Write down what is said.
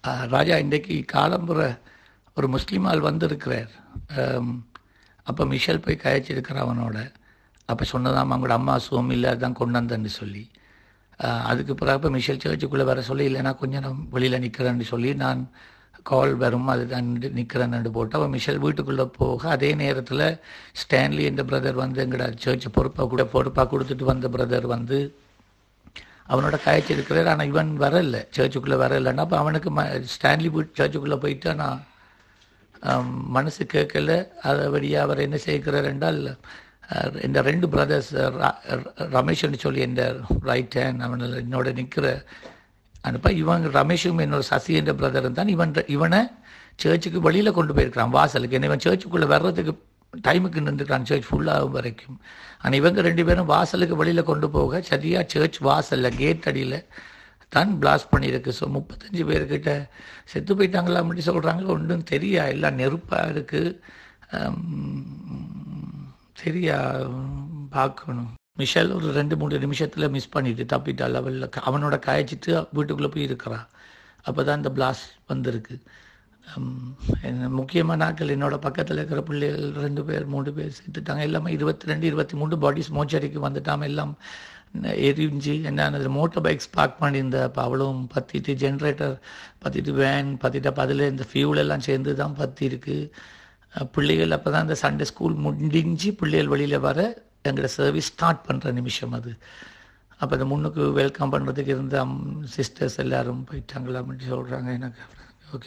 அஹ், ராஜா இன்றைக்கு காலம்புற ஒரு முஸ்லீம் ஆள் வந்திருக்கிறார் அப்போ மிஷல் போய் கயச்சிருக்கிறான் அவனோட அப்போ சொன்னதாம் அவங்களோட அம்மா சுகம் இல்லை அதான் கொண்டு வந்தேன்னு சொல்லி அஹ், அதுக்கு பிறகு இப்போ மிஷல் சர்ச்சுக்குள்ளே வர சொல்லி இல்லைன்னா கொஞ்சம் நான் வெளியில் நிற்கிறேன்னு சொல்லி நான் கால் வரும் அது தான் நிற்கிறேன்னு போட்டு அவன் மிஷல் வீட்டுக்குள்ளே போக அதே நேரத்தில் ஸ்டான்லி என்ற பிரதர் வந்து எங்களோட சர்ச்சை பொறுப்பாக கூட பொறுப்பாக கொடுத்துட்டு வந்த பிரதர் வந்து அவனோட காய்ச்சிருக்கிறார் ஆனால் இவன் வரல சர்ச்சுக்குள்ளே வரலைன்னா அப்போ அவனுக்கு ம ஸ்டான்லி வீட் சர்ச்சுக்குள்ளே போயிட்டு நான் ஆம், மனசு கேட்கல அதுபடியாக அவர் என்ன செய்கிறார் என்றால் அஹ், இந்த ரெண்டு பிரதர்ஸ் ரமேஷ்னு சொல்லி இந்த ரைட் ஹேண்ட் அவன் என்னோட நிற்கிற அனுப்ப இவன் ரமேஷும் என்னோட சசி என்ற பிரதர் தான் இவன் இவனை சர்ச்சுக்கு வெளியில் கொண்டு போயிருக்கிறான் வாசலுக்கு என்ன இவன் சர்ச்சுக்குள்ளே வர்றதுக்கு டைமுக்கு நின்றுக்கிறான் சர்ச் ஃபுல்லாகும் வரைக்கும் ஆனால் இவங்க ரெண்டு பேரும் வாசலுக்கு வெளியில் கொண்டு போக சரியாக சர்ச் வாசலில் கேட் அடியில் தான் பிளாஸ்ட் பண்ணியிருக்கு ஸோ முப்பத்தஞ்சு பேர்கிட்ட செத்து போயிட்டாங்களா அப்படி சொல்கிறாங்க ஒன்றும் தெரியா எல்லாம் நெருப்பாக இருக்குது சரியா பார்க்கணும் மிஷல் ஒரு ரெண்டு மூணு நிமிஷத்தில் மிஸ் பண்ணிட்டு தப்பிட்டாள் அவள் அவனோட காய்ச்சிட்டு வீட்டுக்குள்ளே போய் இருக்கிறான் அப்போ தான் இந்த பிளாஸ்ட் வந்திருக்கு ஹம், என்ன முக்கியமான நாட்கள் என்னோட பக்கத்தில் இருக்கிற பிள்ளைகள் ரெண்டு பேர் மூணு பேர் செத்துட்டாங்க எல்லாமே இருபத்தி ரெண்டு இருபத்தி மூணு பாடிஸ் மோச்சரிக்கு வந்துட்டாம எல்லாம் எரிஞ்சு என்ன மோட்டர் பைக்ஸ் பார்க் பண்ணியிருந்த அப்போ அவளும் பற்றிட்டு ஜென்ரேட்டர் பற்றிட்டு வேன் பற்றிட்டு அப்போ அதில் இந்த ஃபியூல் எல்லாம் சேர்ந்து தான் பற்றி இருக்கு அஹ் பிள்ளைகள் அப்போ தான் இந்த சண்டே ஸ்கூல் முடிஞ்சு பிள்ளைகள் வெளியில் வர எங்களோட சர்வீஸ் ஸ்டார்ட் பண்ணுற நிமிஷம் அது அப்போ இந்த முன்னுக்கு வெல்கம் பண்ணுறதுக்கு இருந்த சிஸ்டர்ஸ் எல்லாரும் போயிட்டாங்களா அப்படின்னு சொல்கிறாங்க எனக்கு